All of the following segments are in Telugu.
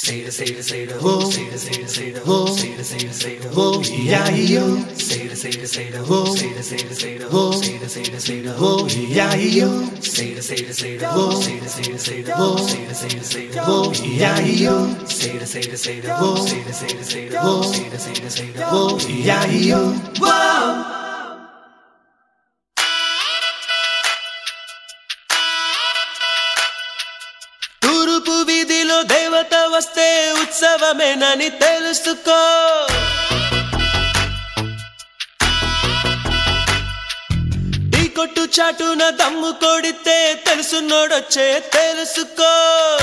Say the say the say the ho, say the say the say the ho, say the say the say the ho, yeah yo. Say the say the say the ho, say the say the say the ho, say the say the say the ho, yeah yo. Say the say the say the ho, say the say the say the ho, say the say the say the ho, yeah yo. Say the say the say the ho, say the say the say the ho, say the say the say the ho, yeah yo. Whoa. తూర్పు వీధిలో దేవత వస్తే ఉత్సవమేనని తెలుసుకో టీ కొట్టు చాటున దమ్ము కొడితే తెలుసున్నోడొచ్చే తెలుసుకో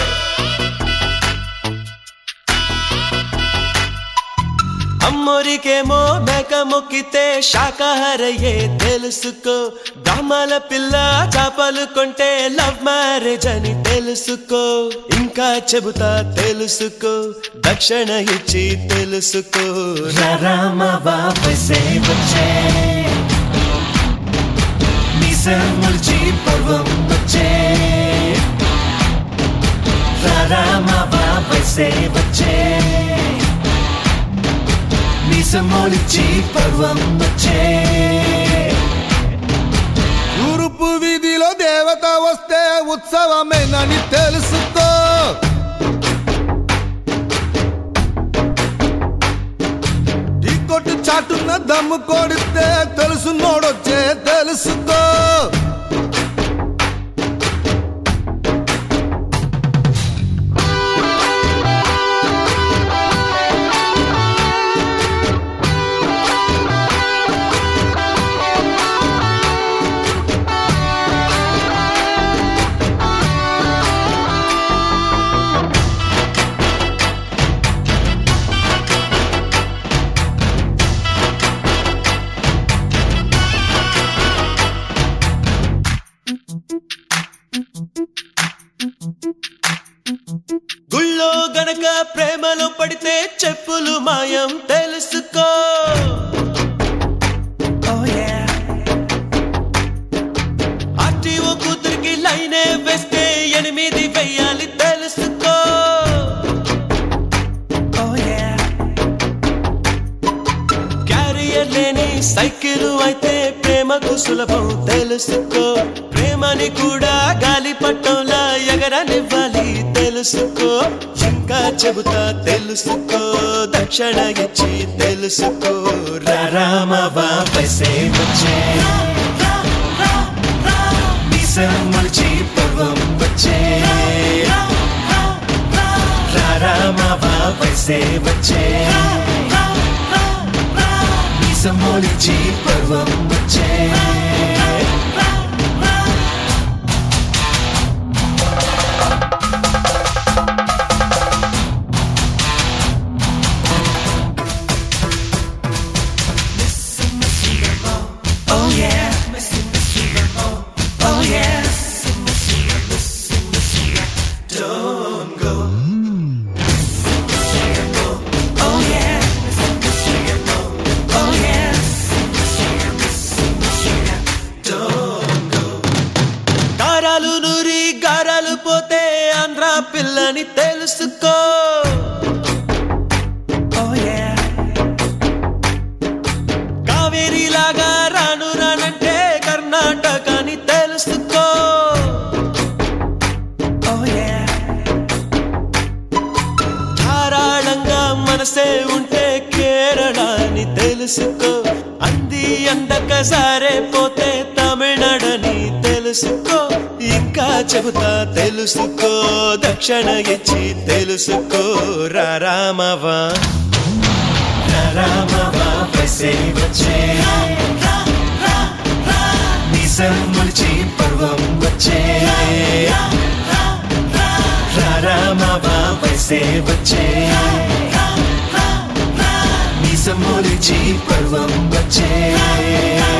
అమ్మోరికేమో మేక మొక్కితే శాకాహారయ్యే తెలుసుకో గ్రామాల పిల్ల చేపలు కొంటే లవ్ మ్యారేజ్ అని తెలుసుకో ఇంకా చెబుతా తెలుసుకో దక్షిణ ఇచ్చి తెలుసుకో రామ వాపసే వచ్చే మిసముల్చి పర్వం వచ్చే రామ వాపసే వచ్చే మిసముల్చి పర్వం వచ్చే తూర్పు వీధిలో దేవత వస్తే ఉత్సవమేనని తెలుసుకో టీ కొట్టు చాటున్న దమ్ము కొడితే తెలుసు నోడొచ్చే తెలుసుకో గుళ్ళో గనక ప్రేమలో పడితే చెప్పులు మాయం తెలుసుకో ఆర్టీఓ కూతురికి లైనే వేస్తే ఎనిమిది వెయ్యాలి తెలుసుకో క్యారియర్ లేని సైకిల్ అయితే ప్రేమకు సులభం తెలుసుకో ప్రేమని కూడా గాలి పట్టంలా ఎగరనివ్వాలి తెలుసుకో ఇంకా చెబుతా తెలుసుకో దక్షిణ ఇచ్చి తెలుసుకో రామ వాపసే వచ్చే మిసముల్చి పర్వం వచ్చే రామ వాపసే వచ్చే మిసముల్చి పర్వం వచ్చే Oh yeah. Oh yeah. Don't go. Oh yeah. Oh yeah. Don't go. కారాలు నూరి గారాలు పోతే ఆంధ్ర పిల్లని తెలుసుకో Oh yeah. కావేరి లాగా రాను రానంటే కర్ణాటకని తెలుసుకో Oh yeah. ధారాళంగా మనసే ఉంటే కేరళని తెలుసుకో అంది అందక సారే పోతే తమిళనాడని తెలుసుకో ఇంకా చెబుతా తెలుసుకో దక్షిణ ఇచ్చి తెలుసుకో రారామవా రామ వాపసే వచ్చే నిజముల్చి పర్వం వచ్చే రామ వాపసే వచ్చే నిజముల్చి పర్వం వచ్చే